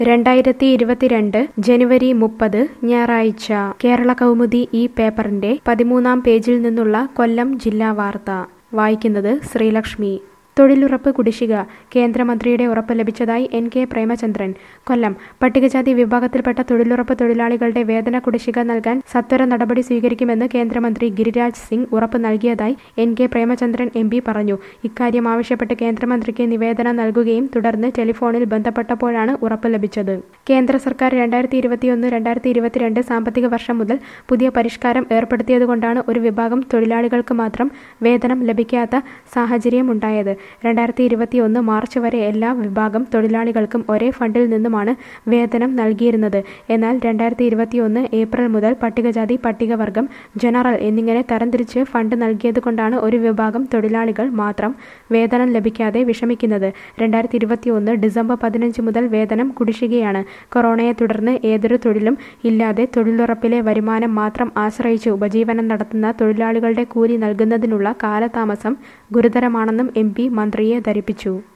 രണ്ടായിരത്തി ഇരുപത്തിരണ്ട് ജനുവരി മുപ്പത് ഞായറാഴ്ച കേരള കൗമുദി ഈ പേപ്പറിന്റെ പതിമൂന്നാം പേജിൽ നിന്നുള്ള കൊല്ലം ജില്ലാ വാർത്ത വായിക്കുന്നത് ശ്രീലക്ഷ്മി തൊഴിലുറപ്പ് കുടിശ്ശിക കേന്ദ്രമന്ത്രിയുടെ ഉറപ്പ് ലഭിച്ചതായി എൻ കെ പ്രേമചന്ദ്രൻ കൊല്ലം പട്ടികജാതി വിഭാഗത്തിൽപ്പെട്ട തൊഴിലുറപ്പ് തൊഴിലാളികളുടെ വേതന കുടിശ്ശിക നൽകാൻ സത്വര നടപടി സ്വീകരിക്കുമെന്ന് കേന്ദ്രമന്ത്രി ഗിരിരാജ് സിംഗ് ഉറപ്പ് നൽകിയതായി N K Premachandran M P പറഞ്ഞു ഇക്കാര്യം ആവശ്യപ്പെട്ട് കേന്ദ്രമന്ത്രിക്ക് നിവേദനം നൽകുകയും തുടർന്ന് ടെലിഫോണിൽ ബന്ധപ്പെട്ടപ്പോഴാണ് ഉറപ്പ് ലഭിച്ചത് കേന്ദ്ര സർക്കാർ രണ്ടായിരത്തി ഇരുപത്തിയൊന്ന് രണ്ടായിരത്തി ഇരുപത്തിരണ്ട് സാമ്പത്തിക വർഷം മുതൽ പുതിയ പരിഷ്കാരം ഏർപ്പെടുത്തിയതുകൊണ്ടാണ് ഒരു വിഭാഗം തൊഴിലാളികൾക്ക് മാത്രം വേതനം ലഭിക്കാത്ത സാഹചര്യം ഉണ്ടായത് രണ്ടായിരത്തി ഇരുപത്തിയൊന്ന് മാർച്ച് വരെ എല്ലാ വിഭാഗം തൊഴിലാളികൾക്കും ഒരേ ഫണ്ടിൽ നിന്നുമാണ് വേതനം നൽകിയിരുന്നത് എന്നാൽ രണ്ടായിരത്തി ഇരുപത്തിയൊന്ന് ഏപ്രിൽ മുതൽ പട്ടികജാതി പട്ടികവർഗം ജനറൽ എന്നിങ്ങനെ തരംതിരിച്ച് ഫണ്ട് നൽകിയതുകൊണ്ടാണ് ഒരു വിഭാഗം തൊഴിലാളികൾ മാത്രം വേതനം ലഭിക്കാതെ വിഷമിക്കുന്നത് രണ്ടായിരത്തി ഇരുപത്തിയൊന്ന് ഡിസംബർ പതിനഞ്ച് മുതൽ വേതനം കുടിശ്ശികയാണ് കൊറോണയെ തുടർന്ന് ഏതൊരു തൊഴിലും ഇല്ലാതെ തൊഴിലുറപ്പിലെ വരുമാനം മാത്രം ആശ്രയിച്ച് ഉപജീവനം നടത്തുന്ന തൊഴിലാളികളുടെ കൂലി നൽകുന്നതിനുള്ള കാലതാമസം ഗുരുതരമാണെന്നും എം പി മന്ത്രിയെ ധരിപ്പിച്ചു